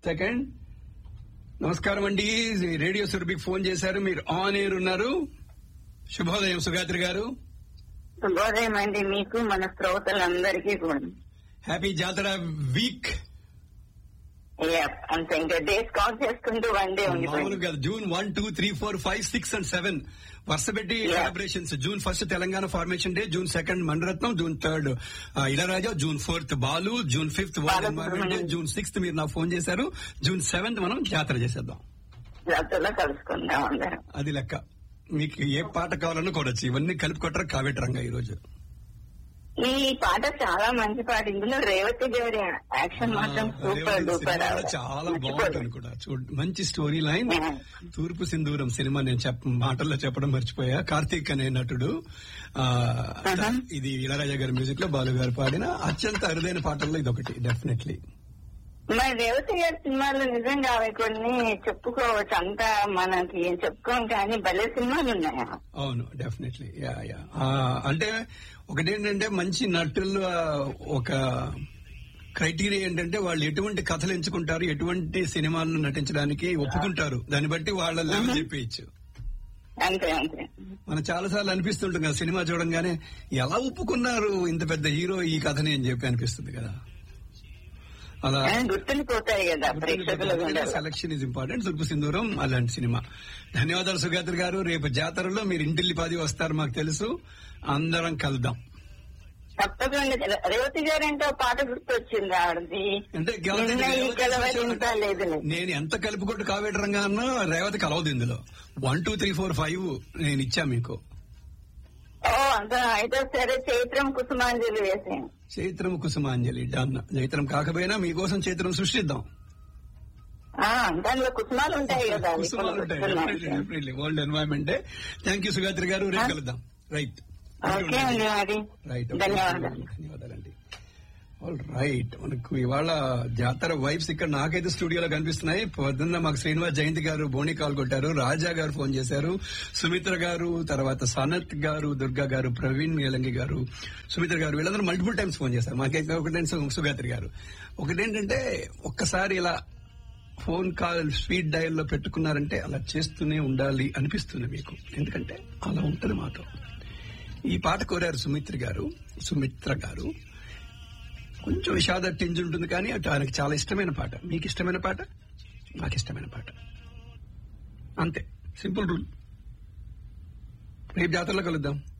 Second నమస్కారం అండి radio సురభికి phone చేశారు మీరు ఆన్ ఎయిర్ ఉన్నారు శుభోదయం సుగాత్రి గారు శుభోదయం అండి మీకు మన శ్రోతలందరికీ కూడా హ్యాపీ జాతర వీక్ Yeah, అంతే ఇంకా డేస్ కౌంట్ చేసుకుంటూ వన్ డే ఉండిపోయింది మామూలుగా June one two three four five six and seven వరుస పెట్టి Yeah. Celebrations June first Telangana formation day June second Mani Ratnam June third Ilaiyaraaja June fourth Balu June fifth world environment day June sixth మీరు నాకు phone చేశారు June seventh మనం జాతర చేసేద్దాం జాతరలో కలుసుకుందాం అందరం అది లెక్క మీకు ఏ పాట కావాలన్నా కొడచ్చు ఇవన్నీ కలిపి కొట్టరు కావేటరంగా ఈ రోజు ఈ పాట చాలా మంచి పాట ఇందులో రేవతి గారి యాక్షన్ మాత్రం సూపర్ రేవతి డూపర్ సినిమా చాలా బాగుంటుంది కూడా చూడ మంచి స్టోరీ లైన్ తూర్పు సింధూరం సినిమా నేను చెప్ప మాటల్లో చెప్పడం మర్చిపోయా కార్తీక్ అనే నటుడు ఆ, ఇది ఇళరాజా గారి మ్యూజిక్ లో బాలు గారు పాడిన అత్యంత అరుదైన పాటల్లో ఇది ఒకటి డెఫినెట్లీ మరి రేవతి గారి సినిమాలు నిజంగా అవి కొన్ని చెప్పుకోవచ్చు అంతా మనకి ఏం చెప్పుకోం కానీ భలే సినిమాలు ఉన్నాయా అవును డెఫినెట్లీ యా యా అంటే ఒకటేంటంటే మంచి నటులు ఆ, ఒక క్రైటీరియా ఏంటంటే వాళ్ళు ఎటువంటి కథలు ఎంచుకుంటారు ఎటువంటి సినిమాలను నటించడానికి ఒప్పుకుంటారు దాన్ని బట్టి వాళ్ళ లెవెల్ చెప్పేయచ్చు అంతే అంతే మనం చాలా సార్లు అనిపిస్తుంటుంది కదా సినిమా చూడంగానే ఎలా ఒప్పుకున్నారు ఇంత పెద్ద హీరో ఈ కథని అని చెప్పి అనిపిస్తుంది కదా అలా ఆ, గుర్తుండిపోతాయి కదా ప్రేక్షకుల గుండెల్లో. సెలక్షన్ ఇస్ ఇంపార్టెంట్ తుర్పు సింధూరం అలాంటి సినిమా ధన్యవాదాలు సుగాత్రి గారు రేపు జాతరలో మీరు ఇంటిల్లి పది వస్తారు మాకు తెలుసు అందరం కలుద్దాం తప్పకుండా రేవతి గారు అంటే ఒక పాట గుర్తొచ్చింది ఆవిడది అంటే గెలవది నిన్న ఈ రేవతి గెలవది విషయం ఇంత లేదు నేను ఎంత కలుపుకొట్టు కావేటరంగా అన్నా రేవతి కలవదు ఇందులో one two three four five నేను ఇచ్చా మీకు ఓ అంత అయితే సరే చైత్రం కుసుమాంజలి వేసాను చైత్రం కుసుమాంజలి డన్ చైత్రం కాకపోయినా మీకోసం చైత్రం సృష్టిద్దాం ఆ, దానిలో కుసుమాలు ఉంటాయి కదా అవి కుసుమాలు ఉంటాయి కొనుక్కొచ్చుకున్నాను. World environment thank you Sugatri garu రేపు కలుద్దాం రైట్ ఓకే అండి మరి రైట్ ధన్యవాదాలు ధన్యవాదాలండి ఆల్ రైట్ మనకు ఇవాళ జాతర వైబ్స్ ఇక్కడ నాకైతే స్టూడియోలో కనిపిస్తున్నాయి పొద్దున్న మాకు శ్రీనివాస్ జయంతి గారు బోని కాల్ కొట్టారు రాజా గారు ఫోన్ చేశారు సుమిత్ర గారు తర్వాత సనత్ గారు దుర్గా గారు ప్రవీణ్ నీలంగి గారు సుమిత్ర గారు వీళ్ళందరూ మల్టిపుల్ టైమ్స్ ఫోన్ చేశారు మాకే ఒకటేంటి సు- సుగాత్రి గారు ఒకటేంటంటే ఒక్కసారి ఇలా ఫోన్ కాల్ స్పీడ్ డయల్ లో పెట్టుకున్నారంటే అలా చేస్తూనే ఉండాలి అనిపిస్తుంది మీకు ఎందుకంటే అలా ఉంటది మాతో ఈ పాట కోరారు సుమిత్ర గారు సుమిత్ర గారు కొంచెం విషాద టింజ్ ఉంటుంది కానీ అటు ఆయనకు చాలా ఇష్టమైన పాట మీకు ఇష్టమైన పాట నాకు ఇష్టమైన పాట అంతే సింపుల్ రూల్ రేపు జాతరలో కలుద్దాం